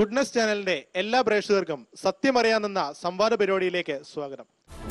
Goodness ചാനലിന്റെ എല്ലാ പ്രേക്ഷകർക്കും സത്യമറിയാമെന്ന സംവാദ പരിപാടിയിലേക്ക് സ്വാഗതം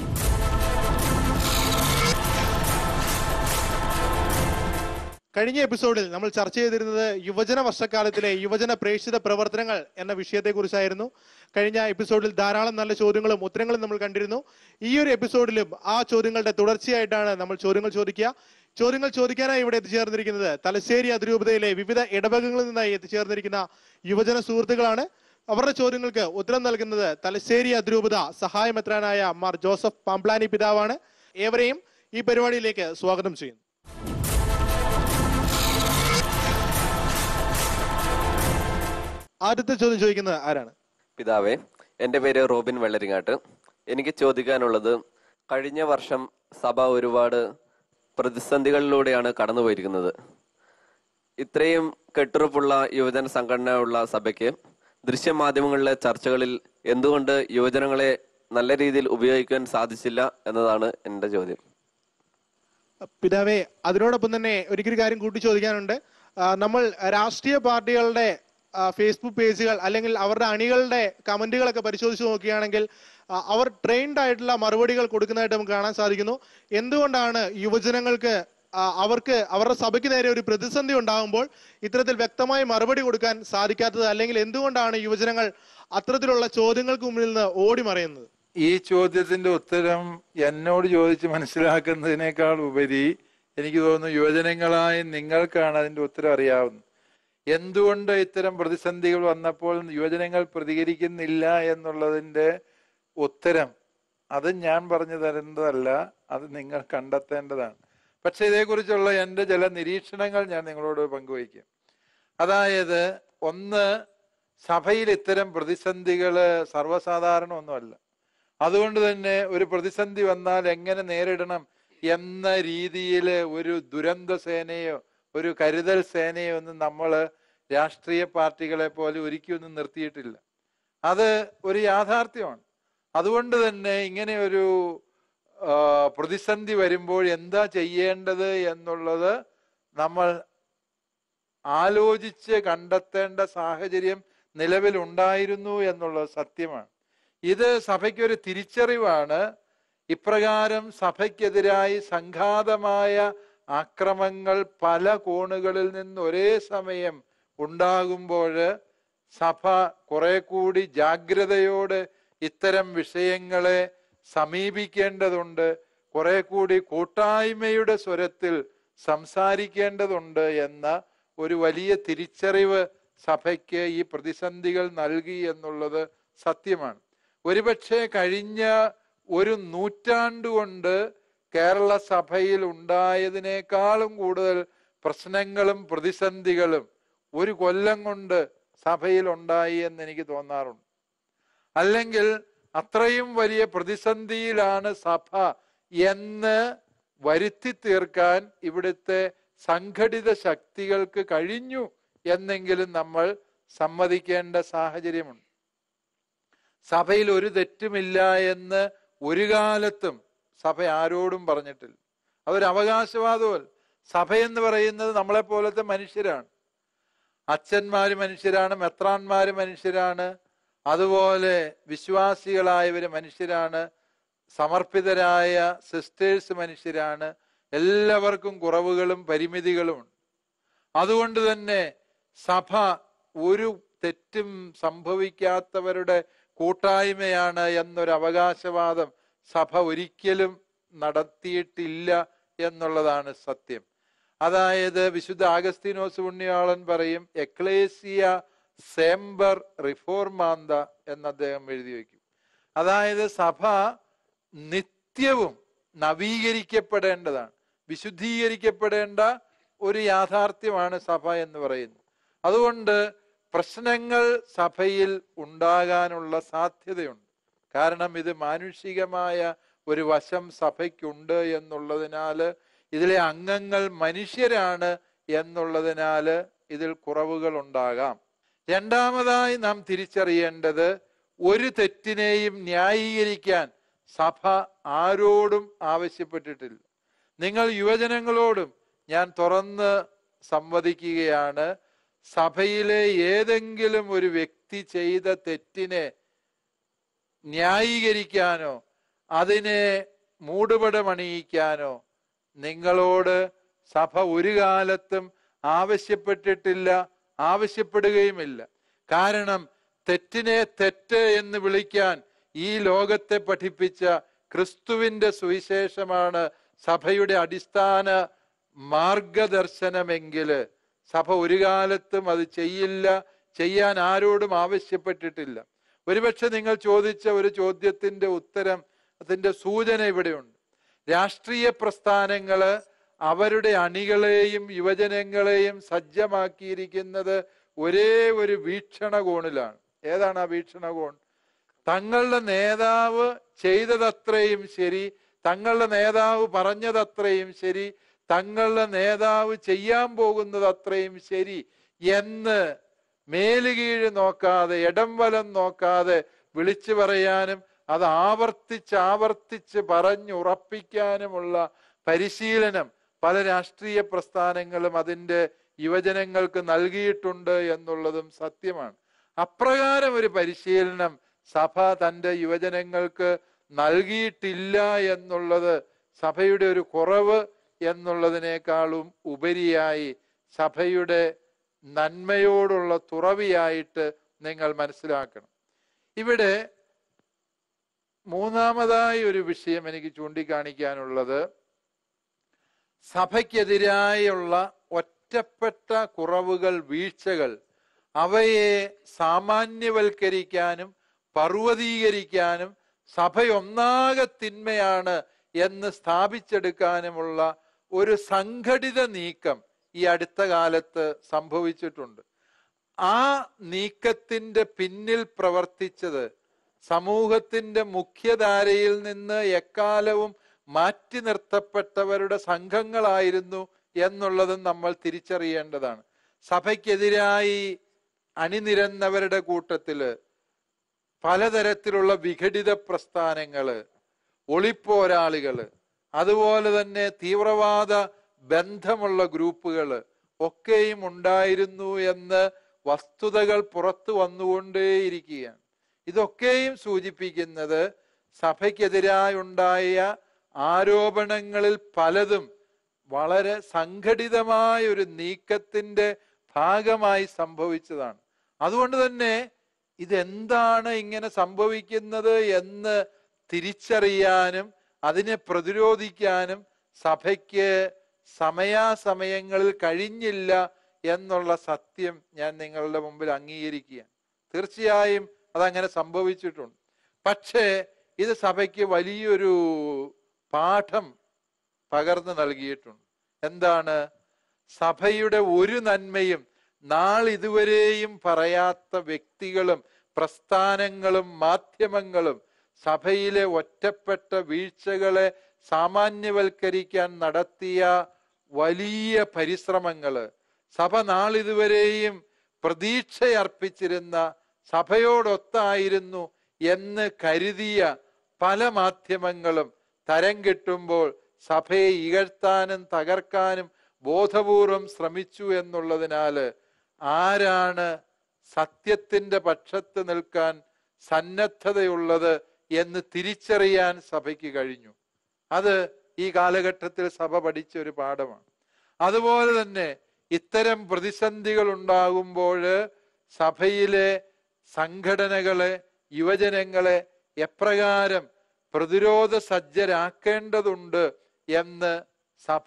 കഴിഞ്ഞ എപ്പിസോഡിൽ നമ്മൾ ചർച്ച ചെയ്തിരുന്നത് യുവജന വർഷക്കാലത്തിലെ യുവജന പ്രേക്ഷിത പ്രവർത്തനങ്ങൾ എന്ന വിഷയത്തെക്കുറിച്ചായിരുന്നു കഴിഞ്ഞ എപ്പിസോഡിൽ ധാരാളം നല്ല ചോദ്യങ്ങളും ഉത്തരങ്ങളും നമ്മൾ കണ്ടിരുന്നു ഈ ഒരു എപ്പിസോഡിലും ആ ചോദ്യങ്ങളുടെ തുടർച്ചയായിട്ടാണ് നമ്മൾ ചോദ്യങ്ങൾ ചോദിക്കുക ചോദ്യങ്ങൾ ചോദിക്കാനായി ഇവിടെ എത്തിച്ചേർന്നിരിക്കുന്നത് തലശ്ശേരി അതിരൂപതയിലെ വിവിധ ഇടവകങ്ങളിൽ നിന്നായി എത്തിച്ചേർന്നിരിക്കുന്ന യുവജന സുഹൃത്തുക്കളാണ് അവരുടെ ചോദ്യങ്ങൾക്ക് ഉത്തരം നൽകുന്നത് തലശ്ശേരി അതിരൂപത സഹായമെത്രാനായ മാർ ജോസഫ് പാംപ്ലാനി പിതാവാണ് ഏവരെയും ഈ പരിപാടിയിലേക്ക് സ്വാഗതം ചെയ്യുന്നു ആദ്യത്തെ ചോദ്യം ചോദിക്കുന്നത് ആരാണ് പിതാവേ എൻ്റെ പേര് റോബിൻ വെള്ളരിങ്ങാട്ട് എനിക്ക് ചോദിക്കാനുള്ളത് കഴിഞ്ഞ വർഷം സഭ ഒരുപാട് പ്രതിസന്ധികളിലൂടെയാണ് കടന്നുപോയിരിക്കുന്നത് ഇത്രയും കെട്ടുറപ്പുള്ള യുവജന സംഘടന ഉള്ള സഭയ്ക്ക് ദൃശ്യമാധ്യമങ്ങളിലെ ചർച്ചകളിൽ എന്തുകൊണ്ട് യുവജനങ്ങളെ നല്ല രീതിയിൽ ഉപയോഗിക്കാൻ സാധിച്ചില്ല എന്നതാണ് എൻ്റെ ചോദ്യം പിതാവേ അതിനോടൊപ്പം തന്നെ ഒരിക്കലും കാര്യം കൂട്ടി ചോദിക്കാനുണ്ട് ആ, നമ്മൾ രാഷ്ട്രീയ പാർട്ടികളുടെ ആ, ഫേസ്ബുക്ക് പേജുകൾ അല്ലെങ്കിൽ അവരുടെ അണികളുടെ കമന്റുകളൊക്കെ പരിശോധിച്ച് നോക്കുകയാണെങ്കിൽ ആ, അവർ ട്രെയിൻഡ് ആയിട്ടുള്ള മറുപടികൾ കൊടുക്കുന്നതായിട്ട് നമുക്ക് കാണാൻ സാധിക്കുന്നു എന്തുകൊണ്ടാണ് യുവജനങ്ങൾക്ക് ആ, അവർക്ക് അവരുടെ സഭയ്ക്ക് നേരെ ഒരു പ്രതിസന്ധി ഉണ്ടാകുമ്പോൾ ഇത്തരത്തിൽ വ്യക്തമായി മറുപടി കൊടുക്കാൻ സാധിക്കാത്തത് അല്ലെങ്കിൽ എന്തുകൊണ്ടാണ് യുവജനങ്ങൾ അത്തരത്തിലുള്ള ചോദ്യങ്ങൾക്ക് മുന്നിൽ നിന്ന് ഓടി മറയുന്നത് ഈ ചോദ്യത്തിന്റെ ഉത്തരം എന്നോട് ചോദിച്ച് മനസ്സിലാക്കുന്നതിനേക്കാൾ ഉപരി എനിക്ക് തോന്നുന്നു യുവജനങ്ങളായ നിങ്ങൾക്കാണ് അതിന്റെ ഉത്തരം അറിയാവുന്നത് എന്തുകൊണ്ട് ഇത്തരം പ്രതിസന്ധികൾ വന്നപ്പോൾ യുവജനങ്ങൾ പ്രതികരിക്കുന്നില്ല എന്നുള്ളതിന്റെ ഉത്തരം അത് ഞാൻ പറഞ്ഞു തരേണ്ടതല്ല അത് നിങ്ങൾ കണ്ടെത്തേണ്ടതാണ് പക്ഷെ ഇതേക്കുറിച്ചുള്ള എൻ്റെ ചില നിരീക്ഷണങ്ങൾ ഞാൻ നിങ്ങളോട് പങ്കുവയ്ക്കും അതായത് ഒന്ന് സഭയിൽ ഇത്തരം പ്രതിസന്ധികൾ സർവ്വസാധാരണമൊന്നുമല്ല അതുകൊണ്ട് തന്നെ ഒരു പ്രതിസന്ധി വന്നാൽ എങ്ങനെ നേരിടണം എന്ന രീതിയിൽ ഒരു ദുരന്ത സേനയോ ഒരു കരുതൽ സേനയോ ഒന്നും നമ്മൾ രാഷ്ട്രീയ പാർട്ടികളെ പോലെ ഒരിക്കലൊന്നും നിർത്തിയിട്ടില്ല അത് ഒരു യാഥാർത്ഥ്യമാണ് അതുകൊണ്ട് തന്നെ ഇങ്ങനെ ഒരു ആ, പ്രതിസന്ധി വരുമ്പോൾ എന്താ ചെയ്യേണ്ടത് എന്നുള്ളത് നമ്മൾ ആലോചിച്ച് കണ്ടെത്തേണ്ട സാഹചര്യം നിലവിലുണ്ടായിരുന്നു എന്നുള്ളത് സത്യമാണ് ഇത് സഭയ്ക്കൊരു തിരിച്ചറിവാണ് ഇപ്രകാരം സഭയ്ക്കെതിരായി സംഘാതമായ ആക്രമങ്ങൾ പല കോണുകളിൽ നിന്ന് ഒരേ സമയം ഉണ്ടാകുമ്പോൾ സഭ കുറെ കൂടി ജാഗ്രതയോട് ഇത്തരം വിഷയങ്ങളെ സമീപിക്കേണ്ടതുണ്ട് കുറെ കൂടി കൂട്ടായ്മയുടെ സ്വരത്തിൽ സംസാരിക്കേണ്ടതുണ്ട് എന്ന ഒരു വലിയ തിരിച്ചറിവ് സഭയ്ക്ക് ഈ പ്രതിസന്ധികൾ നൽകി എന്നുള്ളത് സത്യമാണ് ഒരുപക്ഷെ കഴിഞ്ഞ ഒരു നൂറ്റാണ്ട് കൊണ്ട് കേരള സഭയിൽ ഉണ്ടായതിനേക്കാളും കൂടുതൽ പ്രശ്നങ്ങളും പ്രതിസന്ധികളും ഒരു കൊല്ലം കൊണ്ട് സഭയിൽ ഉണ്ടായി എന്ന് എനിക്ക് തോന്നാറുണ്ട് അല്ലെങ്കിൽ അത്രയും വലിയ പ്രതിസന്ധിയിലാണ് സഭ എന്ന് വരുത്തി തീർക്കാൻ ഇവിടുത്തെ സംഘടിത ശക്തികൾക്ക് കഴിഞ്ഞു എന്നെങ്കിലും നമ്മൾ സമ്മതിക്കേണ്ട സാഹചര്യമുണ്ട് സഭയിൽ ഒരു തെറ്റുമില്ല എന്ന് ഒരു കാലത്തും സഭ ആരോടും പറഞ്ഞിട്ടില്ല അതൊരു അവകാശവാദമല്ല സഭ എന്ന് പറയുന്നത് നമ്മളെ പോലത്തെ മനുഷ്യരാണ് അച്ഛന്മാര് മനുഷ്യരാണ് മെത്രാന്മാര് മനുഷ്യരാണ് അതുപോലെ വിശ്വാസികളായവര് മനുഷ്യരാണ് സമർപ്പിതരായ സിസ്റ്റേഴ്സ് മനുഷ്യരാണ് എല്ലാവർക്കും കുറവുകളും പരിമിതികളുമുണ്ട് അതുകൊണ്ട് തന്നെ സഭ ഒരു തെറ്റും സംഭവിക്കാത്തവരുടെ കൂട്ടായ്മയാണ് എന്നൊരു അവകാശവാദം സഭ ഒരിക്കലും നടത്തിയിട്ടില്ല എന്നുള്ളതാണ് സത്യം അതായത് വിശുദ്ധ ആഗസ്തീനോസ് പുണ്യാളൻ പറയും എക്ലേസിയ സേംബർ റിഫോർമാന്ത എന്ന് അദ്ദേഹം എഴുതി വയ്ക്കും അതായത് സഭ നിത്യവും നവീകരിക്കപ്പെടേണ്ടതാണ് വിശുദ്ധീകരിക്കപ്പെടേണ്ട ഒരു യാഥാർത്ഥ്യമാണ് സഭ എന്ന് പറയുന്നത് അതുകൊണ്ട് പ്രശ്നങ്ങൾ സഭയിൽ ഉണ്ടാകാനുള്ള സാധ്യതയുണ്ട് കാരണം ഇത് മാനുഷികമായ ഒരു വശം സഭയ്ക്കുണ്ട് എന്നുള്ളതിനാല് ഇതിലെ അംഗങ്ങൾ മനുഷ്യരാണ് എന്നുള്ളതിനാല് ഇതിൽ കുറവുകൾ ഉണ്ടാകാം രണ്ടാമതായി നാം തിരിച്ചറിയേണ്ടത് ഒരു തെറ്റിനെയും ന്യായീകരിക്കാൻ സഭ ആരോടും ആവശ്യപ്പെട്ടിട്ടില്ല നിങ്ങൾ യുവജനങ്ങളോടും ഞാൻ തുറന്ന് സംവദിക്കുകയാണ് സഭയിലെ ഏതെങ്കിലും ഒരു വ്യക്തി ചെയ്ത തെറ്റിനെ ന്യായീകരിക്കാനോ അതിനെ മൂടുപടമണിയിക്കാനോ നിങ്ങളോട് സഭ ഒരു കാലത്തും ആവശ്യപ്പെട്ടിട്ടില്ല ആവശ്യപ്പെടുകയുമില്ല കാരണം തെറ്റിനെ തെറ്റ് എന്ന് വിളിക്കാൻ ഈ ലോകത്തെ പഠിപ്പിച്ച ക്രിസ്തുവിന്റെ സുവിശേഷമാണ് സഭയുടെ അടിസ്ഥാന മാർഗദർശനമെങ്കില് സഭ ഒരു കാലത്തും അത് ചെയ്യില്ല ചെയ്യാൻ ആരോടും ആവശ്യപ്പെട്ടിട്ടില്ല ഒരുപക്ഷെ നിങ്ങൾ ചോദിച്ച ഒരു ചോദ്യത്തിന്റെ ഉത്തരം അതിന്റെ സൂചന ഇവിടെയുണ്ട് രാഷ്ട്രീയ പ്രസ്ഥാനങ്ങള് അവരുടെ അണികളെയും യുവജനങ്ങളെയും സജ്ജമാക്കിയിരിക്കുന്നത് ഒരേ ഒരു വീക്ഷണകോണിലാണ് ഏതാണ് ആ വീക്ഷണകോൺ തങ്ങളുടെ നേതാവ് ചെയ്തതത്രയും ശരി തങ്ങളുടെ നേതാവ് പറഞ്ഞതത്രയും ശരി തങ്ങളുടെ നേതാവ് ചെയ്യാൻ പോകുന്നത് അത്രയും ശരി എന്ന് മേലുകീഴ് നോക്കാതെ ഇടം വലം നോക്കാതെ വിളിച്ചു പറയാനും അത് ആവർത്തിച്ച് ആവർത്തിച്ച് പറഞ്ഞുറപ്പിക്കാനുമുള്ള പരിശീലനം പല രാഷ്ട്രീയ പ്രസ്ഥാനങ്ങളും അതിൻ്റെ യുവജനങ്ങൾക്ക് നൽകിയിട്ടുണ്ട് എന്നുള്ളതും സത്യമാണ് അപ്രകാരം ഒരു പരിശീലനം സഭ തൻ്റെ യുവജനങ്ങൾക്ക് നൽകിയിട്ടില്ല എന്നുള്ളത് സഭയുടെ ഒരു കുറവ് എന്നുള്ളതിനേക്കാളും ഉപരിയായി സഭയുടെ നന്മയോടുള്ള തുറവിയായിട്ട് നിങ്ങൾ മനസ്സിലാക്കണം ഇവിടെ മൂന്നാമതായി ഒരു വിഷയം എനിക്ക് ചൂണ്ടിക്കാണിക്കാനുള്ളത് സഭയ്ക്കെതിരായുള്ള ഒറ്റപ്പെട്ട കുറവുകൾ വീഴ്ചകൾ അവയെ സാമാന്യവൽക്കരിക്കാനും പർവ്വതീകരിക്കാനും സഭയൊന്നാകെ തിന്മയാണ് എന്ന് സ്ഥാപിച്ചെടുക്കാനുമുള്ള ഒരു സംഘടിത നീക്കം ഈ അടുത്ത കാലത്ത് സംഭവിച്ചിട്ടുണ്ട് ആ നീക്കത്തിന്റെ പിന്നിൽ പ്രവർത്തിച്ചത് സമൂഹത്തിന്റെ മുഖ്യധാരയിൽ നിന്ന് എക്കാലവും മാറ്റി നിർത്തപ്പെട്ടവരുടെ സംഘങ്ങളായിരുന്നു എന്നുള്ളതും നമ്മൾ തിരിച്ചറിയേണ്ടതാണ് സഭയ്ക്കെതിരായി അണിനിരന്നവരുടെ കൂട്ടത്തില് പലതരത്തിലുള്ള വിഘടിത പ്രസ്ഥാനങ്ങള് ഒളിപ്പോരാളികള് അതുപോലെ തന്നെ തീവ്രവാദ ബന്ധമുള്ള ഗ്രൂപ്പുകള് ഒക്കെയും ഉണ്ടായിരുന്നു എന്ന് വസ്തുതകൾ പുറത്തു വന്നുകൊണ്ടേയിരിക്കുകയാണ് ഇതൊക്കെയും സൂചിപ്പിക്കുന്നത് സഭയ്ക്കെതിരായുണ്ടായ ആരോപണങ്ങളിൽ പലതും വളരെ സംഘടിതമായ ഒരു നീക്കത്തിന്റെ ഭാഗമായി സംഭവിച്ചതാണ് അതുകൊണ്ട് തന്നെ ഇതെന്താണ് ഇങ്ങനെ സംഭവിക്കുന്നത് എന്ന് തിരിച്ചറിയാനും അതിനെ പ്രതിരോധിക്കാനും സഭയ്ക്ക് സമയാസമയങ്ങളിൽ കഴിഞ്ഞില്ല എന്നുള്ള സത്യം ഞാൻ നിങ്ങളുടെ മുമ്പിൽ അംഗീകരിക്കുകയാണ് തീർച്ചയായും അതങ്ങനെ സംഭവിച്ചിട്ടുണ്ട് പക്ഷേ ഇത് സഭയ്ക്ക് വലിയൊരു പാഠം പകർന്നു നൽകിയിട്ടുണ്ട് എന്താണ് സഭയുടെ ഒരു നന്മയും നാളിതുവരെയും പറയാത്ത വ്യക്തികളും പ്രസ്ഥാനങ്ങളും മാധ്യമങ്ങളും സഭയിലെ ഒറ്റപ്പെട്ട വീഴ്ചകളെ സാമാന്യവൽക്കരിക്കാൻ നടത്തിയ വലിയ പരിശ്രമങ്ങള് സഭ നാളിതുവരെയും പ്രതീക്ഷയർപ്പിച്ചിരുന്ന സഭയോടൊത്തായിരുന്നു എന്ന് കരുതിയ പല മാധ്യമങ്ങളും തരം കിട്ടുമ്പോൾ സഭയെ ഇകഴ്ത്താനും തകർക്കാനും ബോധപൂർവം ശ്രമിച്ചു എന്നുള്ളതിനാല് ആരാണ് സത്യത്തിന്റെ പക്ഷത്ത് നിൽക്കാൻ സന്നദ്ധതയുള്ളത് എന്ന് തിരിച്ചറിയാൻ സഭയ്ക്ക് കഴിഞ്ഞു അത് ഈ കാലഘട്ടത്തിൽ സഭ പഠിച്ച ഒരു പാഠമാണ് അതുപോലെ തന്നെ ഇത്തരം പ്രതിസന്ധികൾ ഉണ്ടാകുമ്പോൾ സഭയിലെ സംഘടനകളെ യുവജനങ്ങളെ എപ്രകാരം പ്രതിരോധ സജ്ജരാക്കേണ്ടതുണ്ട് എന്ന് സഭ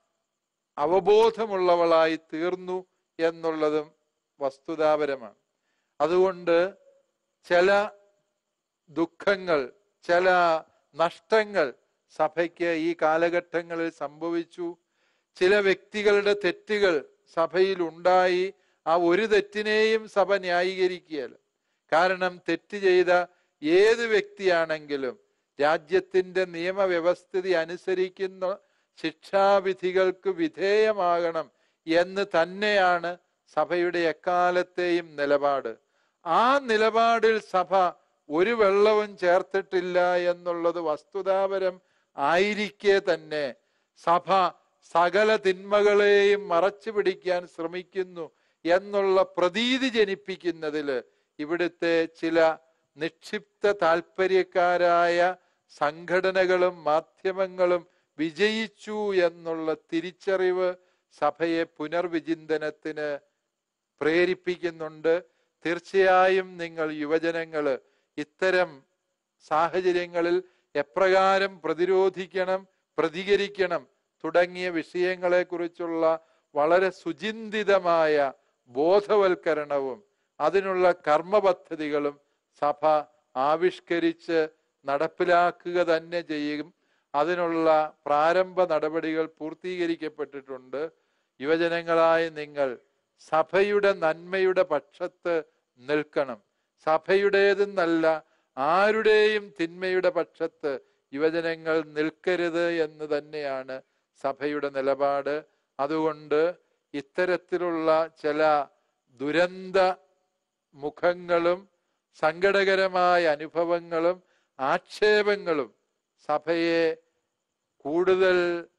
അവബോധമുള്ളവളായി തീർന്നു എന്നുള്ളതും വസ്തുതാപരമാണ് അതുകൊണ്ട് ചില ദുഃഖങ്ങൾ ചില നഷ്ടങ്ങൾ സഭയ്ക്ക് ഈ കാലഘട്ടങ്ങളിൽ സംഭവിച്ചു ചില വ്യക്തികളുടെ തെറ്റുകൾ സഭയിൽ ഉണ്ടായി ആ ഒരു തെറ്റിനെയും സഭ ന്യായീകരിക്കുകയല്ല കാരണം തെറ്റ് ചെയ്ത ഏത് വ്യക്തിയാണെങ്കിലും രാജ്യത്തിന്റെ നിയമവ്യവസ്ഥിതി അനുസരിക്കുന്ന ശിക്ഷാവിധികൾക്ക് വിധേയമാകണം എന്ന് തന്നെയാണ് സഭയുടെ എക്കാലത്തെയും നിലപാട് ആ നിലപാടിൽ സഭ ഒരു വെള്ളവും ചേർത്തിട്ടില്ല എന്നുള്ളത് വസ്തുതാപരം ആയിരിക്കെ തന്നെ സഭ സകല തിന്മകളെയും മറച്ചു പിടിക്കാൻ ശ്രമിക്കുന്നു എന്നുള്ള പ്രതീതി ജനിപ്പിക്കുന്നതിൽ ഇവിടുത്തെ ചില നിക്ഷിപ്ത താല്പര്യക്കാരായ സംഘടനകളും മാധ്യമങ്ങളും വിജയിച്ചു എന്നുള്ള തിരിച്ചറിവ് സഭയെ പുനർവിചിന്തനത്തിന് പ്രേരിപ്പിക്കുന്നുണ്ട് തീർച്ചയായും നിങ്ങൾ യുവജനങ്ങള് ഇത്തരം സാഹചര്യങ്ങളിൽ എപ്രകാരം പ്രതിരോധിക്കണം പ്രതികരിക്കണം തുടങ്ങിയ വിഷയങ്ങളെ കുറിച്ചുള്ള വളരെ സുചിന്തിതമായ ബോധവൽക്കരണവും അതിനുള്ള കർമ്മ പദ്ധതികളും സഭ ആവിഷ്കരിച്ച് നടപ്പിലാക്കുക തന്നെ ചെയ്യും അതിനുള്ള പ്രാരംഭ നടപടികൾ പൂർത്തീകരിക്കപ്പെട്ടിട്ടുണ്ട് യുവജനങ്ങളായ നിങ്ങൾ സഭയുടെ നന്മയുടെ പക്ഷത്ത് നിൽക്കണം സഭയുടേതെന്നല്ല ആരുടെയും തിന്മയുടെ പക്ഷത്ത് യുവജനങ്ങൾ നിൽക്കരുത് എന്ന് തന്നെയാണ് സഭയുടെ നിലപാട് അതുകൊണ്ട് ഇത്തരത്തിലുള്ള ചില ദുരന്ത മുഖങ്ങളും സങ്കടകരമായ അനുഭവങ്ങളും ആക്ഷേപങ്ങളും സഭയെ കൂടുതൽ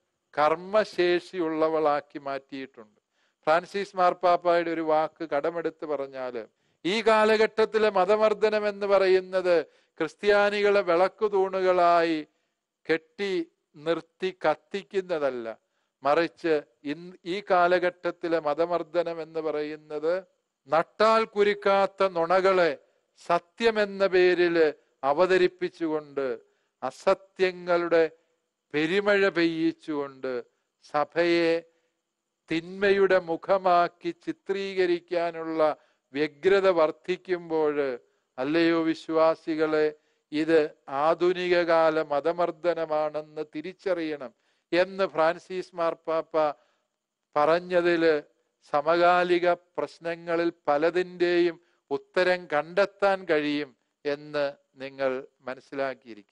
കർമ്മശേഷിയുള്ളവളാക്കി മാറ്റിയിട്ടുണ്ട് ഫ്രാൻസിസ് മാർപ്പാപ്പായുടെ ഒരു വാക്ക് കടമെടുത്ത് പറഞ്ഞാല് ഈ കാലഘട്ടത്തിലെ മതമർദ്ദനം എന്ന് പറയുന്നത് ക്രിസ്ത്യാനികളെ വിളക്കു തൂണുകളായി കെട്ടി നിർത്തി കത്തിക്കുന്നതല്ല മറിച്ച് ഇന്ന് ഈ കാലഘട്ടത്തിലെ മതമർദ്ദനം എന്ന് പറയുന്നത് നട്ടാൽ കുരുക്കാത്ത നുണകളെ സത്യമെന്ന പേരില് അവതരിപ്പിച്ചുകൊണ്ട് അസത്യങ്ങളുടെ പെരുമഴ പെയ്യിച്ചുകൊണ്ട് സഭയെ തിന്മയുടെ മുഖമാക്കി ചിത്രീകരിക്കാനുള്ള വ്യഗ്രത വർദ്ധിക്കുമ്പോൾ അല്ലയോ വിശ്വാസികളെ ഇത് ആധുനിക കാല മതമർദ്ദനമാണെന്ന് തിരിച്ചറിയണം എന്ന് ഫ്രാൻസിസ് മാർപ്പാപ്പ പറഞ്ഞതില് സമകാലിക പ്രശ്നങ്ങളിൽ പലതിൻ്റെയും ഉത്തരം കണ്ടെത്താൻ കഴിയും എന്ന് നിങ്ങൾ മനസ്സിലാക്കിയിരിക്കും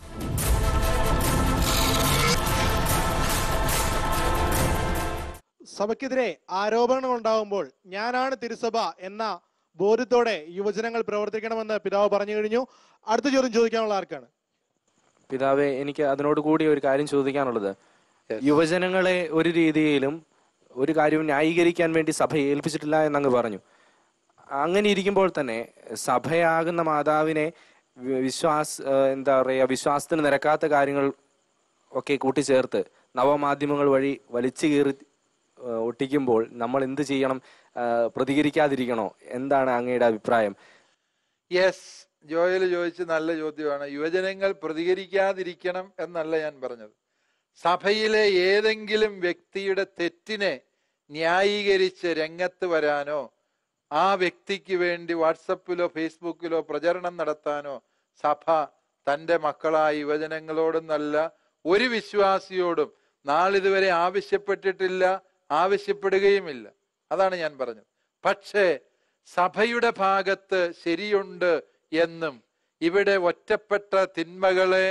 സഭയ്ക്കെതിരെ ആരോപണങ്ങൾ ഉണ്ടാകുമ്പോൾ ഞാനാണ് തിരുസഭ എന്ന ബോധ്യത്തോടെ യുവജനങ്ങൾ പ്രവർത്തിക്കണമെന്ന് പിതാവ് പറഞ്ഞു കഴിഞ്ഞു അടുത്ത ചോദ്യം ചോദിക്കാനുള്ള ആർക്കാണ് പിതാവെ എനിക്ക് അതിനോട് കൂടി ഒരു കാര്യം ചോദിക്കാനുള്ളത് യുവജനങ്ങളെ ഒരു രീതിയിലും ഒരു കാര്യവും ന്യായീകരിക്കാൻ വേണ്ടി സഭ ഏൽപ്പിച്ചിട്ടില്ല എന്നങ്ങ് പറഞ്ഞു അങ്ങനെ ഇരിക്കുമ്പോൾ തന്നെ സഭയാകുന്ന മാതാവിനെ വി- വിശ്വാസ ഏഹ് എന്താ പറയുക വിശ്വാസത്തിന് നിരക്കാത്ത കാര്യങ്ങൾ ഒക്കെ കൂട്ടിച്ചേർത്ത് നവമാധ്യമങ്ങൾ വഴി വലിച്ചു കീറി ഏഹ് ഒട്ടിക്കുമ്പോൾ നമ്മൾ എന്ത് ചെയ്യണം ഏഹ് പ്രതികരിക്കാതിരിക്കണോ എന്താണ് അങ്ങയുടെ അഭിപ്രായം യെസ് ജോയൽ ചോദിച്ച നല്ല ചോദ്യമാണ് യുവജനങ്ങൾ പ്രതികരിക്കാതിരിക്കണം എന്നല്ല ഞാൻ പറഞ്ഞത് സഭയിലെ ഏതെങ്കിലും വ്യക്തിയുടെ തെറ്റിനെ ന്യായീകരിച്ച് രംഗത്ത് വരാനോ ആ വ്യക്തിക്ക് വേണ്ടി വാട്സപ്പിലോ ഫേസ്ബുക്കിലോ പ്രചരണം നടത്താനോ സഭ തൻ്റെ മക്കളായ യുവജനങ്ങളോടൊന്നല്ല ഒരു വിശ്വാസിയോടും നാളിതുവരെ ആവശ്യപ്പെട്ടിട്ടില്ല ആവശ്യപ്പെടുകയുമില്ല അതാണ് ഞാൻ പറഞ്ഞത് പക്ഷേ സഭയുടെ ഭാഗത്ത് ശരിയുണ്ട് എന്നും ഇവിടെ ഒറ്റപ്പെട്ട തിന്മകളെ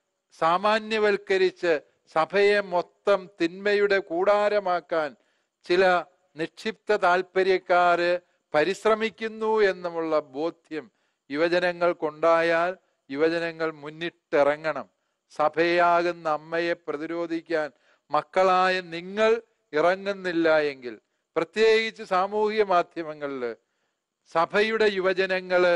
സാമാന്യവൽക്കരിച്ച് സഭയെ മൊത്തം തിന്മയുടെ കൂടാരമാക്കാൻ ചില നിക്ഷിപ്ത താല്പര്യക്കാര് പരിശ്രമിക്കുന്നു എന്നുമുള്ള ബോധ്യം യുവജനങ്ങൾക്കുണ്ടായാൽ യുവജനങ്ങൾ മുന്നിട്ടിറങ്ങണം സഭയാകുന്ന അമ്മയെ പ്രതിരോധിക്കാൻ മക്കളായ നിങ്ങൾ ഇറങ്ങുന്നില്ല എങ്കിൽ പ്രത്യേകിച്ച് സാമൂഹിക മാധ്യമങ്ങളിൽ സഭയുടെ യുവജനങ്ങള്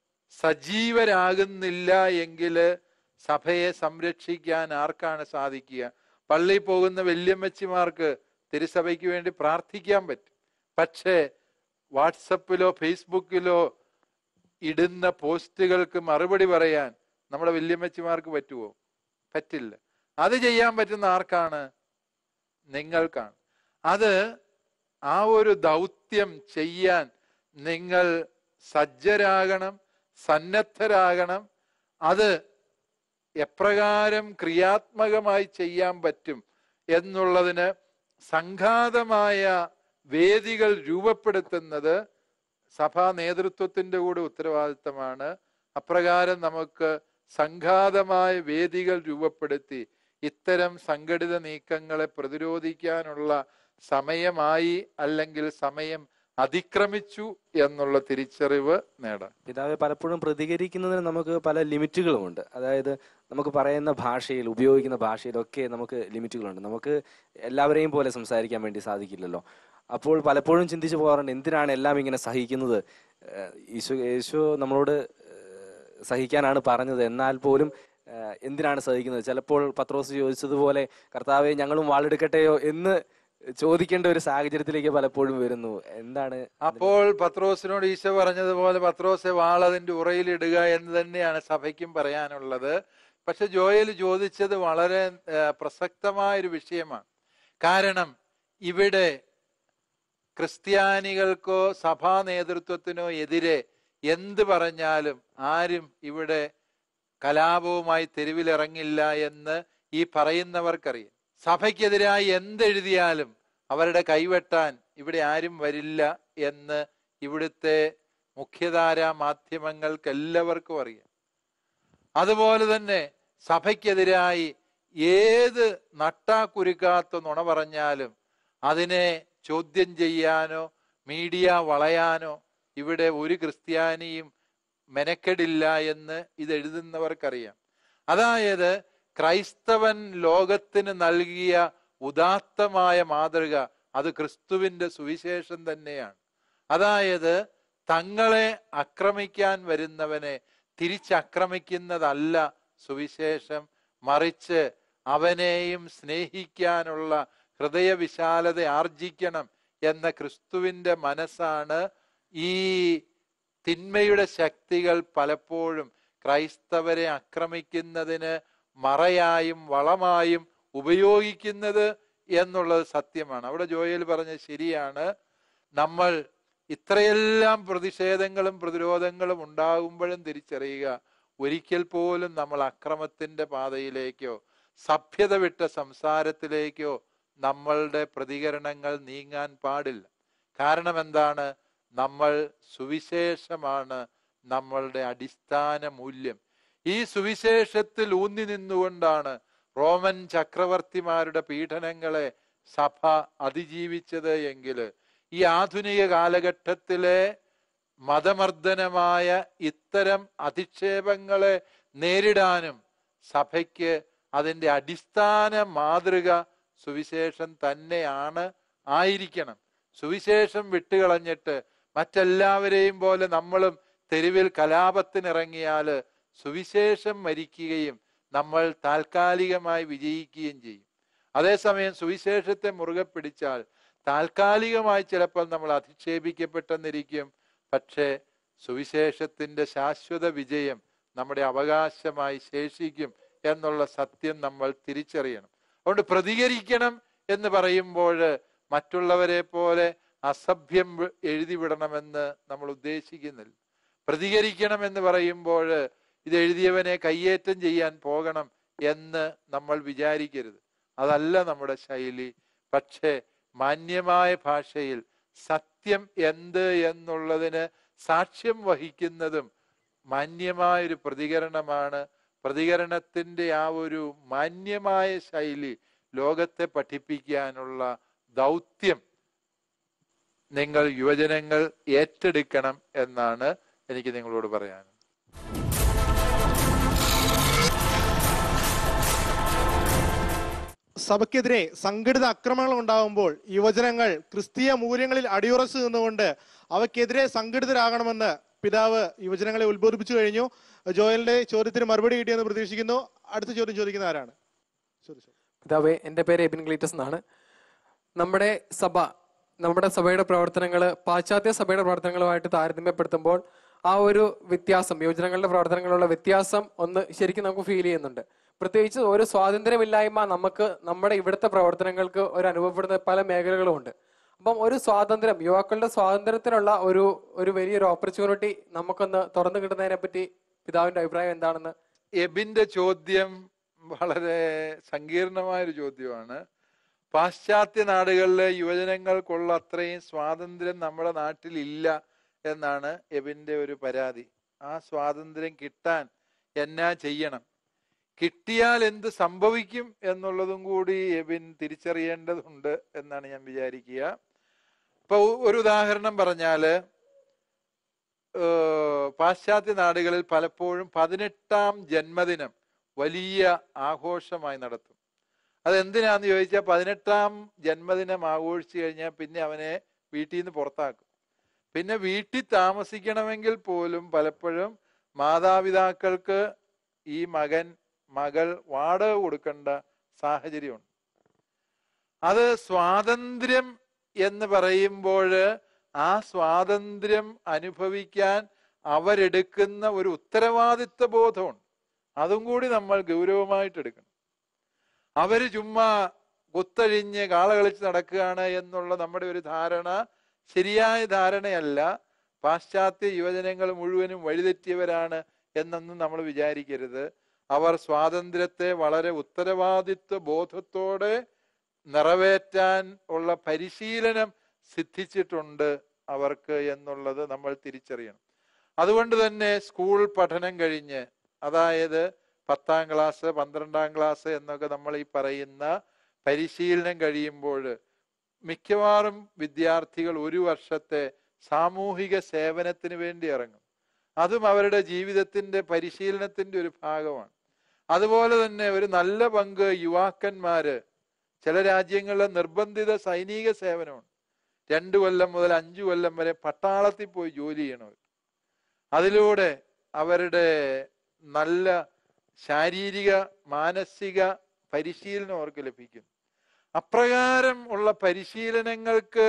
സജീവരാകുന്നില്ല എങ്കിൽ സഭയെ സംരക്ഷിക്കാൻ ആർക്കാണ് സാധിക്കുക പള്ളിയിൽ പോകുന്ന വല്യമ്മച്ചിമാർക്ക് തിരുസഭയ്ക്ക് വേണ്ടി പ്രാർത്ഥിക്കാൻ പറ്റും പക്ഷേ വാട്സപ്പിലോ ഫേസ്ബുക്കിലോ ഇടുന്ന പോസ്റ്റുകൾക്ക് മറുപടി പറയാൻ നമ്മുടെ വല്യമ്മച്ചിമാർക്ക് പറ്റുമോ പറ്റില്ല അത് ചെയ്യാൻ പറ്റുന്ന ആർക്കാണ് നിങ്ങൾക്കാണ് അത് ആ ഒരു ദൗത്യം ചെയ്യാൻ നിങ്ങൾ സജ്ജരാകണം സന്നദ്ധരാകണം അത് എപ്രകാരം ക്രിയാത്മകമായി ചെയ്യാൻ പറ്റും എന്നുള്ളതിന് സംഘാതമായ വേദികൾ രൂപപ്പെടുത്തുന്നത് സഭാ നേതൃത്വത്തിന്റെ കൂടെ ഉത്തരവാദിത്തമാണ് അപ്രകാരം നമുക്ക് സംഘാതമായ വേദികൾ രൂപപ്പെടുത്തി ഇത്തരം സംഘടിത നീക്കങ്ങളെ പ്രതിരോധിക്കാനുള്ള സമയമായി അല്ലെങ്കിൽ സമയം അതിക്രമിച്ചു എന്നുള്ള തിരിച്ചറിവ് നേടാൻ പിതാവെ പലപ്പോഴും പ്രതികരിക്കുന്നതിന് നമുക്ക് പല ലിമിറ്റുകളുമുണ്ട് അതായത് നമുക്ക് പറയുന്ന ഭാഷയിൽ ഉപയോഗിക്കുന്ന ഭാഷയിലൊക്കെ നമുക്ക് ലിമിറ്റുകളുണ്ട് നമുക്ക് എല്ലാവരെയും പോലെ സംസാരിക്കാൻ വേണ്ടി സാധിക്കില്ലല്ലോ അപ്പോൾ പലപ്പോഴും ചിന്തിച്ചു പോകാറുണ്ട് എന്തിനാണ് എല്ലാം ഇങ്ങനെ സഹിക്കുന്നത് ഏഹ് ഈശോ യേശു നമ്മളോട് ഏഹ് സഹിക്കാനാണ് പറഞ്ഞത് എന്നാൽ പോലും ഏഹ് എന്തിനാണ് സഹിക്കുന്നത് ചിലപ്പോൾ പത്രോസ് ചോദിച്ചതുപോലെ കർത്താവെ ഞങ്ങളും വാളെടുക്കട്ടെയോ എന്ന് ചോദിക്കേണ്ട ഒരു സാഹചര്യത്തിലേക്ക് പലപ്പോഴും വരുന്നു എന്താണ് അപ്പോൾ പത്രോസിനോട് ഈശോ പറഞ്ഞതുപോലെ പത്രോസെ വാളതിന്റെ ഉറയിലിടുക എന്ന് തന്നെയാണ് സഭയ്ക്കും പറയാനുള്ളത് പക്ഷെ ജോയൽ ചോദിച്ചത് വളരെ ഏഹ്, പ്രസക്തമായ ഒരു വിഷയമാണ് കാരണം ഇവിടെ ക്രിസ്ത്യാനികൾക്കോ സഭാ നേതൃത്വത്തിനോ എതിരെ എന്ത് പറഞ്ഞാലും ആരും ഇവിടെ കലാപവുമായി തെരുവിലിറങ്ങില്ല എന്ന് ഈ പറയുന്നവർക്കറിയാം സഭയ്ക്കെതിരായി എന്തെഴുതിയാലും അവരുടെ കൈവെട്ടാൻ ഇവിടെ ആരും വരില്ല എന്ന് ഇവിടുത്തെ മുഖ്യധാരാ മാധ്യമങ്ങൾക്ക് എല്ലാവർക്കും അറിയാം അതുപോലെ തന്നെ സഭയ്ക്കെതിരായി ഏത് നട്ടാക്കുരുക്കാത്ത നുണ പറഞ്ഞാലും അതിനെ ചോദ്യം ചെയ്യാനോ മീഡിയ വളയാനോ ഇവിടെ ഒരു ക്രിസ്ത്യാനിയും മെനക്കെടില്ല എന്ന് ഇത് എഴുതുന്നവർക്കറിയാം അതായത് ക്രൈസ്തവൻ ലോകത്തിന് നൽകിയ ഉദാത്തമായ മാതൃക അത് ക്രിസ്തുവിന്റെ സുവിശേഷം തന്നെയാണ് അതായത് തങ്ങളെ ആക്രമിക്കാൻ വരുന്നവനെ തിരിച്ചാക്രമിക്കുന്നതല്ല സുവിശേഷം മറിച്ച് അവനെയും സ്നേഹിക്കാനുള്ള ഹൃദയവിശാലത ആർജിക്കണം എന്ന ക്രിസ്തുവിന്റെ മനസ്സാണ് ഈ തിന്മയുടെ ശക്തികൾ പലപ്പോഴും ക്രൈസ്തവരെ ആക്രമിക്കുന്നതിന് മറയായും വളമായും ഉപയോഗിക്കുന്നത് എന്നുള്ളത് സത്യമാണ് അവിടെ ജോയൽ പറഞ്ഞത് ശരിയാണ് നമ്മൾ ഇത്രയെല്ലാം പ്രതിഷേധങ്ങളും പ്രതിരോധങ്ങളും ഉണ്ടാകുമ്പോഴും തിരിച്ചറിയുക ഒരിക്കൽ പോലും നമ്മൾ അക്രമത്തിന്റെ പാതയിലേക്കോ സഭ്യത വിട്ട സംസാരത്തിലേക്കോ നമ്മളുടെ പ്രതികരണങ്ങൾ നീങ്ങാൻ പാടില്ല കാരണം എന്താണ് നമ്മൾ സുവിശേഷമാണ് നമ്മളുടെ അടിസ്ഥാന മൂല്യം ഈ സുവിശേഷത്തിൽ ഊന്നി നിന്നുകൊണ്ടാണ് റോമൻ ചക്രവർത്തിമാരുടെ പീഡനങ്ങളെ സഭ അതിജീവിച്ചത് എങ്കിൽ ഈ ആധുനിക കാലഘട്ടത്തിലെ മതമർദ്ദനമായ ഇത്തരം അധിക്ഷേപങ്ങളെ നേരിടാനും സഭയ്ക്ക് അതിന്റെ അടിസ്ഥാന മാതൃക സുവിശേഷം തന്നെയാണ് ആയിരിക്കണം സുവിശേഷം വിട്ടുകളഞ്ഞിട്ട് മറ്റെല്ലാവരെയും പോലെ നമ്മളും തെരുവിൽ കലാപത്തിനിറങ്ങിയാല് സുവിശേഷം മരിക്കുകയും നമ്മൾ താൽക്കാലികമായി വിജയിക്കുകയും ചെയ്യും അതേസമയം സുവിശേഷത്തെ മുറുകെ പിടിച്ചാൽ താൽക്കാലികമായി ചിലപ്പോൾ നമ്മൾ അധിക്ഷേപിക്കപ്പെട്ടെന്നിരിക്കും പക്ഷേ സുവിശേഷത്തിന്റെ ശാശ്വത വിജയം നമ്മുടെ അവകാശമായി ശേഷിക്കും എന്നുള്ള സത്യം നമ്മൾ തിരിച്ചറിയണം അതുകൊണ്ട് പ്രതികരിക്കണം എന്ന് പറയുമ്പോൾ മറ്റുള്ളവരെ പോലെ അസഭ്യം വി- എഴുതി വിടണമെന്ന് നമ്മൾ ഉദ്ദേശിക്കുന്നില്ല പ്രതികരിക്കണം എന്ന് പറയുമ്പോൾ ഇത് എഴുതിയവനെ കയ്യേറ്റം ചെയ്യാൻ പോകണം എന്ന് നമ്മൾ വിചാരിക്കരുത് അതല്ല നമ്മുടെ ശൈലി പക്ഷേ മാന്യമായ ഭാഷയിൽ സത്യം എന്ത് എന്നുള്ളതിന് സാക്ഷ്യം വഹിക്കുന്നതും മാന്യമായൊരു പ്രതികരണമാണ് പ്രതികരണത്തിന്റെ ആ ഒരു മാന്യമായ ശൈലി ലോകത്തെ പഠിപ്പിക്കാനുള്ള ദൗത്യം നിങ്ങൾ യുവജനങ്ങൾ ഏറ്റെടുക്കണം എന്നാണ് എനിക്ക് നിങ്ങളോട് പറയാൻ സഭയ്ക്കെതിരെ സംഘടിത ആക്രമണങ്ങൾ ഉണ്ടാകുമ്പോൾ യുവജനങ്ങൾ ക്രിസ്തീയ മൂല്യങ്ങളിൽ അടിയുറച്ചു നിന്നുകൊണ്ട് അവയ്ക്കെതിരെ സംഘടിതരാകണമെന്ന് പിതാവ് യുവജനങ്ങളെ ഉത്ബോധിപ്പിച്ചു കഴിഞ്ഞു ജോയലിന്റെ ചോദ്യത്തിന് മറുപടി കിട്ടിയെന്ന് പ്രതീക്ഷിക്കുന്നു അടുത്ത ചോദ്യം ചോദിക്കുന്ന ആരാണ് ചോദിച്ചോ. പിതാവേ എൻ്റെ പേര് എബിൻ ഗ്ലീറ്റസ് എന്നാണ് നമ്മുടെ സഭ നമ്മുടെ സഭയുടെ പ്രവർത്തനങ്ങൾ പാശ്ചാത്യ സഭയുടെ പ്രവർത്തനങ്ങളുമായിട്ട് താരതമ്യപ്പെടുത്തുമ്പോൾ ആ ഒരു വ്യത്യാസം യുവജനങ്ങളുടെ പ്രവർത്തനങ്ങളുള്ള വ്യത്യാസം ഒന്ന് ശരിക്കും നമുക്ക് ഫീൽ ചെയ്യുന്നുണ്ട് പ്രത്യേകിച്ച് ഒരു സ്വാതന്ത്ര്യമില്ലായ്മ നമുക്ക് നമ്മുടെ ഇവിടുത്തെ പ്രവർത്തനങ്ങൾക്ക് ഒരു അനുഭവപ്പെടുന്ന പല മേഖലകളുമുണ്ട് അപ്പം ഒരു സ്വാതന്ത്ര്യം യുവാക്കളുടെ സ്വാതന്ത്ര്യത്തിനുള്ള ഒരു ഒരു വലിയൊരു ഓപ്പർച്യൂണിറ്റി നമുക്കൊന്ന് തുറന്നു കിട്ടുന്നതിനെ പറ്റി പിതാവിന്റെ അഭിപ്രായം എന്താണെന്ന് എബിന്റെ ചോദ്യം വളരെ സങ്കീർണമായ ഒരു ചോദ്യമാണ് പാശ്ചാത്യ നാടുകളിലെ യുവജനങ്ങൾക്കുള്ള അത്രയും സ്വാതന്ത്ര്യം നമ്മുടെ നാട്ടിൽ ഇല്ല എന്നാണ് എബിന്റെ ഒരു പരാതി ആ സ്വാതന്ത്ര്യം കിട്ടാൻ എന്നാ ചെയ്യണം കിട്ടിയാൽ എന്ത് സംഭവിക്കും എന്നുള്ളതും കൂടി എബിൻ തിരിച്ചറിയേണ്ടതുണ്ട് എന്നാണ് ഞാൻ വിചാരിക്കുക ഇപ്പൊ ഒ- ഒരു ഉദാഹരണം പറഞ്ഞാല് ഏഹ് പാശ്ചാത്യ നാടുകളിൽ പലപ്പോഴും പതിനെട്ടാം ജന്മദിനം വലിയ ആഘോഷമായി നടത്തും അതെന്തിനാന്ന് ചോദിച്ചാൽ പതിനെട്ടാം ജന്മദിനം ആഘോഷിച്ചു കഴിഞ്ഞാൽ പിന്നെ അവനെ വീട്ടിൽ നിന്ന് പുറത്താക്കും പിന്നെ വീട്ടിൽ താമസിക്കണമെങ്കിൽ പോലും പലപ്പോഴും മാതാപിതാക്കൾക്ക് ഈ മകൻ മകൾ വാടക കൊടുക്കേണ്ട സാഹചര്യമുണ്ട് അത് സ്വാതന്ത്ര്യം എന്ന് പറയുമ്പോൾ ആ സ്വാതന്ത്ര്യം അനുഭവിക്കാൻ അവരെടുക്കുന്ന ഒരു ഉത്തരവാദിത്വ ബോധമുണ്ട് അതും കൂടി നമ്മൾ ഗൗരവമായിട്ട് എടുക്കണം അവര് ചുമ്മാ കുത്തഴിഞ്ഞ് കാള കളിച്ച് നടക്കുകയാണ് എന്നുള്ള നമ്മുടെ ഒരു ധാരണ ശരിയായ ധാരണയല്ല പാശ്ചാത്യ യുവജനങ്ങൾ മുഴുവനും വഴിതെറ്റിയവരാണ് എന്നൊന്നും നമ്മൾ വിചാരിക്കരുത് അവർ സ്വാതന്ത്ര്യത്തെ വളരെ ഉത്തരവാദിത്വ ബോധത്തോടെ നിറവേറ്റാൻ ഉള്ള പരിശീലനം സിദ്ധിച്ചിട്ടുണ്ട് അവർക്ക് എന്നുള്ളത് നമ്മൾ തിരിച്ചറിയണം അതുകൊണ്ട് തന്നെ സ്കൂൾ പഠനം കഴിഞ്ഞ് അതായത് പത്താം ക്ലാസ് പന്ത്രണ്ടാം ക്ലാസ് എന്നൊക്കെ നമ്മൾ ഈ പറയുന്ന പരിശീലനം കഴിയുമ്പോൾ മിക്കവാറും വിദ്യാർത്ഥികൾ ഒരു വർഷത്തെ സാമൂഹിക സേവനത്തിന് വേണ്ടി ഇറങ്ങും അതും അവരുടെ ജീവിതത്തിന്റെ പരിശീലനത്തിന്റെ ഒരു ഭാഗമാണ് അതുപോലെ തന്നെ ഒരു നല്ല പങ്ക് യുവാക്കന്മാര് ചില രാജ്യങ്ങളിലെ നിർബന്ധിത സൈനിക സേവനമുണ്ട് രണ്ടു കൊല്ലം മുതൽ അഞ്ചു കൊല്ലം വരെ പട്ടാളത്തിൽ പോയി ജോലി ചെയ്യണവർ അതിലൂടെ അവരുടെ നല്ല ശാരീരിക മാനസിക പരിശീലനം അവർക്ക് ലഭിക്കും അപ്രകാരം ഉള്ള പരിശീലനങ്ങൾക്ക്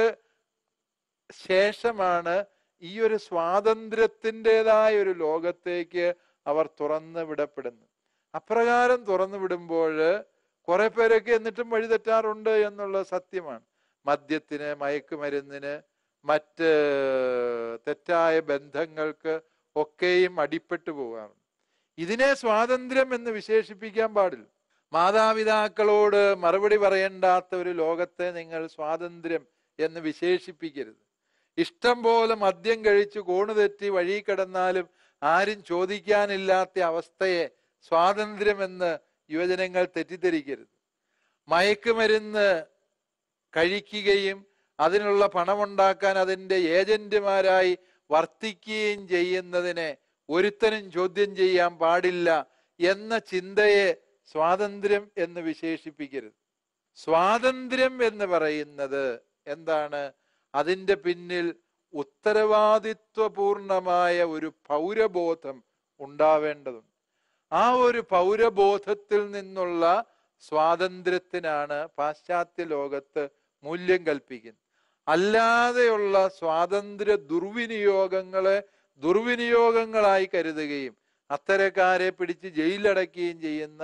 ശേഷമാണ് ഈ ഒരു സ്വാതന്ത്ര്യത്തിൻ്റെതായ ഒരു ലോകത്തേക്ക് അവർ തുറന്നു വിടപ്പെടുന്നത് അപ്രകാരം തുറന്നു വിടുമ്പോൾ കുറെ പേരൊക്കെ എന്നിട്ടും വഴിതെറ്റാറുണ്ട് എന്നുള്ളത് സത്യമാണ് മദ്യത്തിന് മയക്കുമരുന്നിന് മറ്റ് തെറ്റായ ബന്ധങ്ങൾക്ക് ഒക്കെയും അടിപ്പെട്ടു പോകാറുണ്ട് ഇതിനെ സ്വാതന്ത്ര്യം എന്ന് വിശേഷിപ്പിക്കാൻ പാടില്ല മാതാപിതാക്കളോട് മറുപടി പറയേണ്ടാത്ത ഒരു ലോകത്തെ നിങ്ങൾ സ്വാതന്ത്ര്യം എന്ന് വിശേഷിപ്പിക്കരുത് ഇഷ്ടം പോലെ മദ്യം കഴിച്ച് കോണു തെറ്റി വഴി കിടന്നാലും ആരും ചോദിക്കാനില്ലാത്ത അവസ്ഥയെ സ്വാതന്ത്ര്യമെന്ന് യുവജനങ്ങൾ തെറ്റിദ്ധരിക്കരുത് മയക്കുമരുന്ന് കഴിക്കുകയും അതിനുള്ള പണമുണ്ടാക്കാൻ അതിൻ്റെ ഏജന്റുമാരായി വർത്തിക്കുകയും ചെയ്യുന്നതിനെ ഒരുത്തനും ചോദ്യം ചെയ്യാൻ പാടില്ല എന്ന ചിന്തയെ സ്വാതന്ത്ര്യം എന്ന് വിശേഷിപ്പിക്കരുത് സ്വാതന്ത്ര്യം എന്ന് പറയുന്നത് എന്താണ് അതിൻ്റെ പിന്നിൽ ഉത്തരവാദിത്വപൂർണമായ ഒരു പൗരബോധം ഉണ്ടാവേണ്ടതുണ്ട് ആ ഒരു പൗരബോധത്തിൽ നിന്നുള്ള സ്വാതന്ത്ര്യത്തിനാണ് പാശ്ചാത്യ ലോകത്ത് മൂല്യം കൽപ്പിക്കുന്നത് അല്ലാതെയുള്ള സ്വാതന്ത്ര്യ ദുർവിനിയോഗങ്ങളെ ദുർവിനിയോഗങ്ങളായി കരുതുകയും അത്തരക്കാരെ പിടിച്ച് ജയിലടക്കുകയും ചെയ്യുന്ന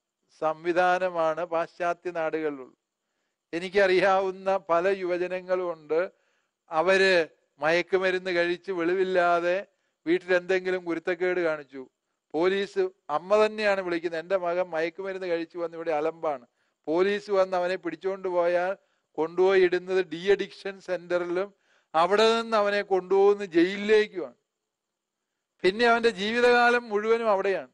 സംവിധാനമാണ് പാശ്ചാത്യ നാടുകളിലുള്ളത് എനിക്കറിയാവുന്ന പല യുവജനങ്ങളും ഉണ്ട് അവര് മയക്കുമരുന്ന് കഴിച്ച് വെളിവില്ലാതെ വീട്ടിൽ എന്തെങ്കിലും കുരുത്തക്കേട് കാണിച്ചു പോലീസ് അമ്മ തന്നെയാണ് വിളിക്കുന്നത് എൻ്റെ മകൻ മയക്കുമരുന്ന് കഴിച്ചു വന്ന് ഇവിടെ അലമ്പാണ് പോലീസ് വന്ന് അവനെ പിടിച്ചുകൊണ്ട് പോയാൽ കൊണ്ടുപോയി ഇടുന്നത് ഡി അഡിക്ഷൻ സെന്ററിലും അവിടെ നിന്ന് അവനെ കൊണ്ടുപോകുന്ന ജയിലിലേക്കുമാണ് പിന്നെ അവന്റെ ജീവിതകാലം മുഴുവനും അവിടെയാണ്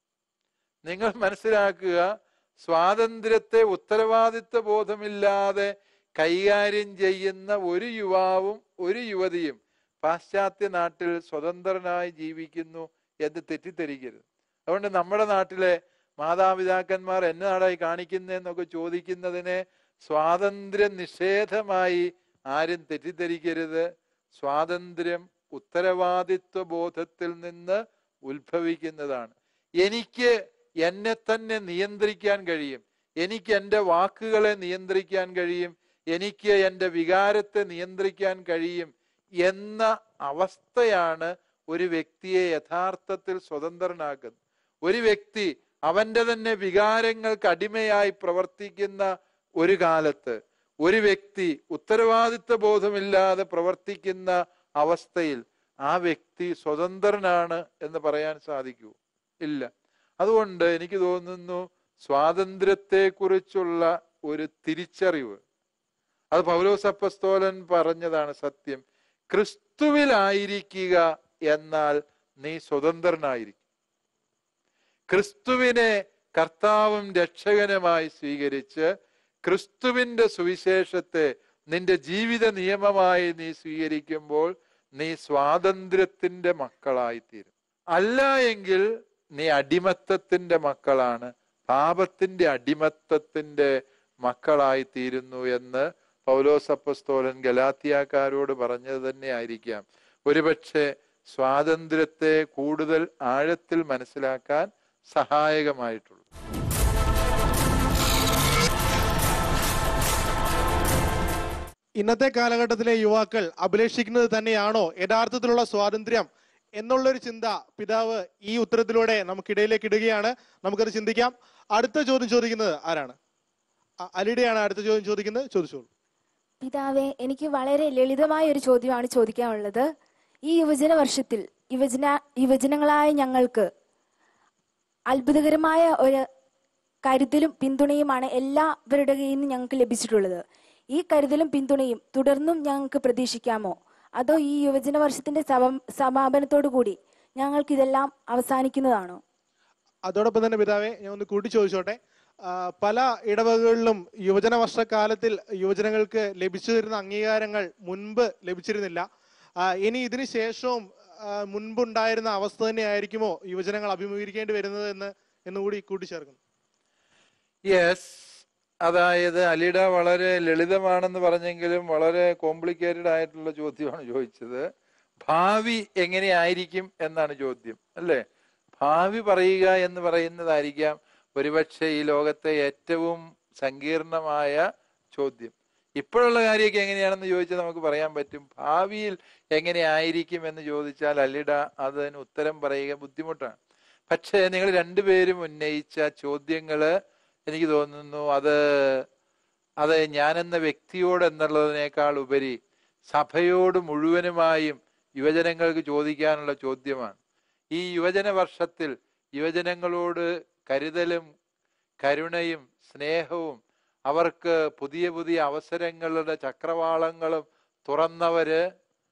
നിങ്ങൾ മനസ്സിലാക്കുക സ്വാതന്ത്ര്യത്തെ ഉത്തരവാദിത്വ ബോധമില്ലാതെ കൈകാര്യം ചെയ്യുന്ന ഒരു യുവാവും ഒരു യുവതിയും പാശ്ചാത്യ നാട്ടിൽ സ്വതന്ത്രനായി ജീവിക്കുന്നു എന്ന് തെറ്റിദ്ധരിക്കരുത് അതുകൊണ്ട് നമ്മുടെ നാട്ടിലെ മാതാപിതാക്കന്മാർ എന്നെ നാടായി കാണിക്കുന്നതെന്നൊക്കെ ചോദിക്കുന്നതിനെ സ്വാതന്ത്ര്യ നിഷേധമായി ആരും തെറ്റിദ്ധരിക്കരുത് സ്വാതന്ത്ര്യം ഉത്തരവാദിത്വ ബോധത്തിൽ നിന്ന് ഉത്ഭവിക്കുന്നതാണ് എനിക്ക് എന്നെ തന്നെ നിയന്ത്രിക്കാൻ കഴിയും എനിക്ക് എൻ്റെ വാക്കുകളെ നിയന്ത്രിക്കാൻ കഴിയും എനിക്ക് എൻ്റെ വികാരത്തെ നിയന്ത്രിക്കാൻ കഴിയും എന്ന അവസ്ഥയാണ് ഒരു വ്യക്തിയെ യഥാർത്ഥത്തിൽ സ്വതന്ത്രനാക്കുന്നത് ഒരു വ്യക്തി അവന്റെ തന്നെ വികാരങ്ങൾക്ക് അടിമയായി പ്രവർത്തിക്കുന്ന ഒരു കാലത്ത് ഒരു വ്യക്തി ഉത്തരവാദിത്വ ബോധമില്ലാതെ പ്രവർത്തിക്കുന്ന അവസ്ഥയിൽ ആ വ്യക്തി സ്വതന്ത്രനാണ് എന്ന് പറയാൻ സാധിക്കൂ ഇല്ല അതുകൊണ്ട് എനിക്ക് തോന്നുന്നു സ്വാതന്ത്ര്യത്തെക്കുറിച്ചുള്ള ഒരു തിരിച്ചറിവ് അത് പൗലോസ് അപ്പസ്തോലൻ പറഞ്ഞതാണ് സത്യം ക്രിസ്തുവിലായിരിക്കുക എന്നാൽ നീ സ്വതന്ത്രനായിരിക്കും ക്രിസ്തുവിനെ കർത്താവും രക്ഷകനുമായി സ്വീകരിച്ച് ക്രിസ്തുവിന്റെ സുവിശേഷത്തെ നിന്റെ ജീവിത നിയമമായി നീ സ്വീകരിക്കുമ്പോൾ നീ സ്വാതന്ത്ര്യത്തിന്റെ മക്കളായിത്തീരും അല്ല എങ്കിൽ നീ അടിമത്തത്തിന്റെ മക്കളാണ് പാപത്തിന്റെ അടിമത്തത്തിന്റെ മക്കളായി തീരുന്നു എന്ന് പൗലോസപ്പസ്തോലൻ ഗലാത്തിയാക്കാരോട് പറഞ്ഞത് തന്നെ ആയിരിക്കാം ഒരുപക്ഷെ സ്വാതന്ത്ര്യത്തെ കൂടുതൽ ആഴത്തിൽ മനസ്സിലാക്കാൻ സഹായകമായിട്ടുള്ളൂ ഇന്നത്തെ കാലഘട്ടത്തിലെ യുവാക്കൾ അഭിലഷിക്കുന്നത് തന്നെയാണോ യഥാർത്ഥത്തിലുള്ള സ്വാതന്ത്ര്യം എന്നുള്ളൊരു ചിന്ത പിതാവ് ഈ ഉത്തരത്തിലൂടെ നമുക്കിടയിലേക്ക് ഇടുകയാണ് നമുക്കത് ചിന്തിക്കാം അടുത്ത ചോദ്യം ചോദിക്കുന്നത് ആരാണ് അ- അലിയുടെയാണ് അടുത്ത ചോദ്യം ചോദിക്കുന്നത് ചോദിച്ചോളൂ പിതാവെ എനിക്ക് വളരെ ലളിതമായ ഒരു ചോദ്യമാണ് ചോദിക്കാനുള്ളത് ഈ യുവജന വർഷത്തിൽ യുവജന യുവജനങ്ങളായ ഞങ്ങൾക്ക് അത്ഭുതകരമായ ഒരു കരുതലും പിന്തുണയുമാണ് എല്ലാവരുടെ കയ്യിൽ നിന്ന് ഞങ്ങൾക്ക് ലഭിച്ചിട്ടുള്ളത് ഈ കരുതലും പിന്തുണയും തുടർന്നും ഞങ്ങൾക്ക് പ്രതീക്ഷിക്കാമോ അതോ ഈ യുവജന വർഷത്തിന്റെ സമ- സമാപനത്തോടു കൂടി ഞങ്ങൾക്ക് ഇതെല്ലാം അവസാനിക്കുന്നതാണോ അതോടൊപ്പം തന്നെ പിതാവെ ഞാൻ ഒന്ന് കൂട്ടി ചോദിച്ചോട്ടെ ആ, പല ഇടവകകളിലും യുവജന വർഷക്കാലത്തിൽ യുവജനങ്ങൾക്ക് ലഭിച്ചിരുന്ന അംഗീകാരങ്ങൾ മുൻപ് ലഭിച്ചിരുന്നില്ല ആ, ഇനി ഇതിന് ശേഷവും ആ, മുൻപുണ്ടായിരുന്ന അവസ്ഥ തന്നെ ആയിരിക്കുമോ യുവജനങ്ങൾ അഭിമുഖീകരിക്കേണ്ടി വരുന്നത് എന്ന് എന്നുകൂടി കൂട്ടിച്ചേർക്കുന്നു യെസ് അതായത് അലിഡ വളരെ ലളിതമാണെന്ന് പറഞ്ഞെങ്കിലും വളരെ കോംപ്ലിക്കേറ്റഡ് ആയിട്ടുള്ള ചോദ്യമാണ് ചോദിച്ചത് ഭാവി എങ്ങനെയായിരിക്കും എന്നാണ് ചോദ്യം അല്ലേ ഭാവി പറയുക എന്ന് പറയുന്നതായിരിക്കാം ഒരുപക്ഷെ ഈ ലോകത്തെ ഏറ്റവും സങ്കീർണമായ ചോദ്യം ഇപ്പോഴുള്ള കാര്യമൊക്കെ എങ്ങനെയാണെന്ന് ചോദിച്ചാൽ നമുക്ക് പറയാൻ പറ്റും ഭാവിയിൽ എങ്ങനെയായിരിക്കും എന്ന് ചോദിച്ചാൽ അല്ലിട അതിന് ഉത്തരം പറയുക ബുദ്ധിമുട്ടാണ് പക്ഷേ നിങ്ങൾ രണ്ടുപേരും ഉന്നയിച്ച ചോദ്യങ്ങള് എനിക്ക് തോന്നുന്നു അത് അത് ഞാനെന്ന വ്യക്തിയോട് എന്നുള്ളതിനേക്കാൾ ഉപരി സഭയോട് മുഴുവനുമായും യുവജനങ്ങൾക്ക് ചോദിക്കാനുള്ള ചോദ്യമാണ് ഈ യുവജന വർഷത്തിൽ യുവജനങ്ങളോട് കരുതലും കരുണയും സ്നേഹവും അവർക്ക് പുതിയ പുതിയ അവസരങ്ങളുടെ ചക്രവാളങ്ങളും തുറന്നവര്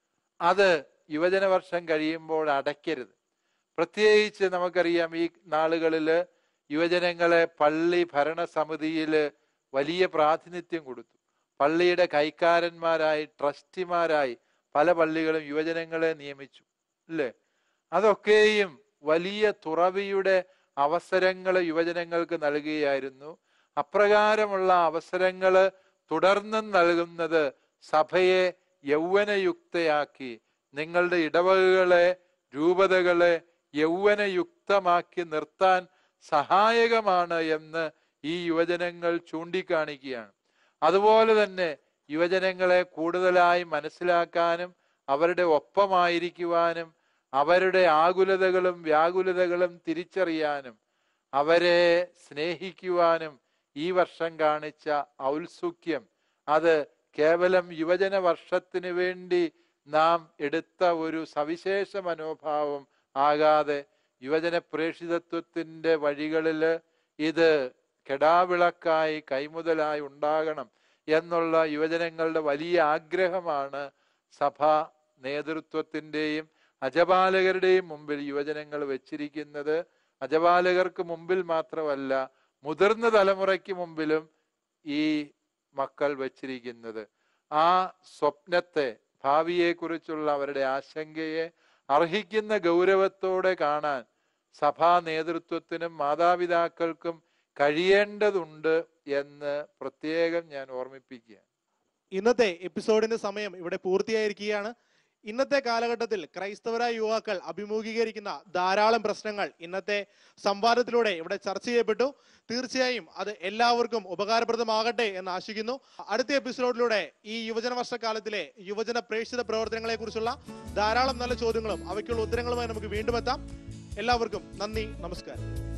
അത് യുവജന വർഷം കഴിയുമ്പോൾ അടയ്ക്കരുത് പ്രത്യേകിച്ച് നമുക്കറിയാം ഈ നാളുകളില് യുവജനങ്ങളെ പള്ളി ഭരണസമിതിയില് വലിയ പ്രാതിനിധ്യം കൊടുത്തു പള്ളിയുടെ കൈക്കാരന്മാരായി ട്രസ്റ്റിമാരായി പല പള്ളികളും യുവജനങ്ങളെ നിയമിച്ചു അല്ലേ അതൊക്കെയും വലിയ തുറവിയുടെ അവസരങ്ങൾ യുവജനങ്ങൾക്ക് നൽകുകയായിരുന്നു അപ്രകാരമുള്ള അവസരങ്ങൾ തുടർന്നും നൽകുന്നത് സഭയെ യൗവനയുക്തയാക്കി നിങ്ങളുടെ ഇടവകകളെ രൂപതകളെ യൗവനയുക്തമാക്കി നിർത്താൻ സഹായകമാണ് എന്ന് ഈ യുവജനങ്ങൾ ചൂണ്ടിക്കാണിക്കുകയാണ് അതുപോലെ തന്നെ യുവജനങ്ങളെ കൂടുതലായി മനസ്സിലാക്കാനും അവരുടെ ഒപ്പമായിരിക്കുവാനും അവരുടെ ആകുലതകളും വ്യാകുലതകളും തിരിച്ചറിയാനും അവരെ സ്നേഹിക്കുവാനും ഈ വർഷം കാണിച്ച ഔത്സുക്യം അത് കേവലം യുവജന വർഷത്തിന് വേണ്ടി നാം എടുത്ത ഒരു സവിശേഷ മനോഭാവം ആകാതെ യുവജന പ്രേഷിതത്വത്തിന്റെ വഴികളിൽ ഇത് കെടാവിളക്കായി കൈമുതലായി ഉണ്ടാകണം എന്നുള്ള യുവജനങ്ങളുടെ വലിയ ആഗ്രഹമാണ് സഭാ നേതൃത്വത്തിന്റെയും അജപാലകരുടെയും മുമ്പിൽ യുവജനങ്ങൾ വെച്ചിരിക്കുന്നത് അജപാലകർക്ക് മുമ്പിൽ മാത്രമല്ല മുതിർന്ന തലമുറയ്ക്ക് മുമ്പിലും ഈ മക്കൾ വെച്ചിരിക്കുന്നത് ആ സ്വപ്നത്തെ ഭാവിയെക്കുറിച്ചുള്ള അവരുടെ ആശങ്കയെ അർഹിക്കുന്ന ഗൗരവത്തോടെ കാണാൻ സഭാ നേതൃത്വത്തിനും മാതാപിതാക്കൾക്കും കഴിയേണ്ടതുണ്ട് എന്ന് പ്രത്യേകം ഞാൻ ഓർമ്മിപ്പിക്കുക ഇന്നത്തെ എപ്പിസോഡിന്റെ സമയം ഇവിടെ പൂർത്തിയായിരിക്കുകയാണ് ഇന്നത്തെ കാലഘട്ടത്തിൽ ക്രൈസ്തവരായ യുവാക്കൾ അഭിമുഖീകരിക്കുന്ന ധാരാളം പ്രശ്നങ്ങൾ ഇന്നത്തെ സംവാദത്തിലൂടെ ഇവിടെ ചർച്ച ചെയ്യപ്പെട്ടു തീർച്ചയായും അത് എല്ലാവർക്കും ഉപകാരപ്രദമാകട്ടെ എന്ന് ആശിക്കുന്നു അടുത്ത എപ്പിസോഡിലൂടെ ഈ യുവജന വർഷക്കാലത്തിലെ യുവജന പ്രേക്ഷിത പ്രവർത്തനങ്ങളെ കുറിച്ചുള്ള ധാരാളം നല്ല ചോദ്യങ്ങളും അവയ്ക്കുള്ള ഉത്തരങ്ങളുമായി നമുക്ക് വീണ്ടും എത്താം എല്ലാവർക്കും നന്ദി നമസ്കാരം